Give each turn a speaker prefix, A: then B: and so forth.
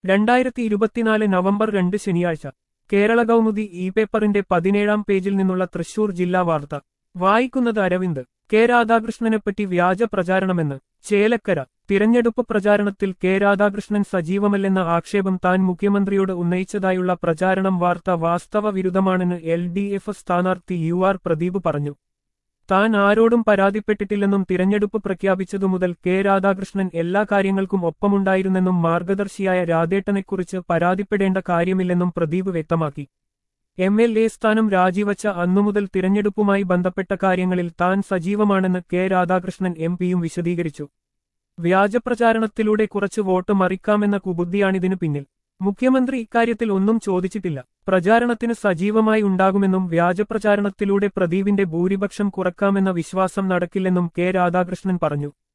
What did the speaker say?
A: രണ്ടായിരത്തി ഇരുപത്തിനാല് നവംബർ രണ്ട് ശനിയാഴ്ച കേരള കൗമുദി ഇ പേപ്പറിന്റെ പതിനേഴാം പേജിൽ നിന്നുള്ള തൃശൂർ ജില്ലാ വാർത്ത വായിക്കുന്നത് അരവിന്ദ് കെ രാധാകൃഷ്ണനെപ്പറ്റി വ്യാജ പ്രചാരണമെന്ന് ചേലക്കര തിരഞ്ഞെടുപ്പ് പ്രചാരണത്തിൽ കെ രാധാകൃഷ്ണൻ സജീവമല്ലെന്ന ആക്ഷേപം താൻ മുഖ്യമന്ത്രിയോട് ഉന്നയിച്ചതായുള്ള പ്രചാരണം വാർത്ത വാസ്തവ വിരുദ്ധമാണെന്ന് എൽ ഡി എഫ് സ്ഥാനാർത്ഥി യു ആർ പ്രദീപ് പറഞ്ഞു താൻ ആരോടും പരാതിപ്പെട്ടിട്ടില്ലെന്നും തിരഞ്ഞെടുപ്പ് പ്രഖ്യാപിച്ചതു മുതൽ കെ രാധാകൃഷ്ണൻ എല്ലാ കാര്യങ്ങൾക്കും ഒപ്പമുണ്ടായിരുന്നെന്നും മാർഗദർശിയായ രാധേട്ടനെക്കുറിച്ച് പരാതിപ്പെടേണ്ട കാര്യമില്ലെന്നും പ്രദീപ് വ്യക്തമാക്കി എം എൽ എ സ്ഥാനം രാജിവച്ച അന്നുമുതൽ തിരഞ്ഞെടുപ്പുമായി ബന്ധപ്പെട്ട കാര്യങ്ങളിൽ താൻ സജീവമാണെന്ന് കെ രാധാകൃഷ്ണൻ എം പിയും വിശദീകരിച്ചു വ്യാജപ്രചാരണത്തിലൂടെ കുറച്ച് വോട്ട് മറിക്കാമെന്ന കുബുദ്ധിയാണിതിനു പിന്നിൽ മുഖ്യമന്ത്രി ഇക്കാര്യത്തിൽ ഒന്നും ചോദിച്ചിട്ടില്ല പ്രചാരണത്തിന് സജീവമായി ഉണ്ടാകുമെന്നും വ്യാജപ്രചാരണത്തിലൂടെ പ്രദീപിന്റെ ഭൂരിപക്ഷം കുറക്കാമെന്ന വിശ്വാസം നടക്കില്ലെന്നും കെ രാധാകൃഷ്ണൻ പറഞ്ഞു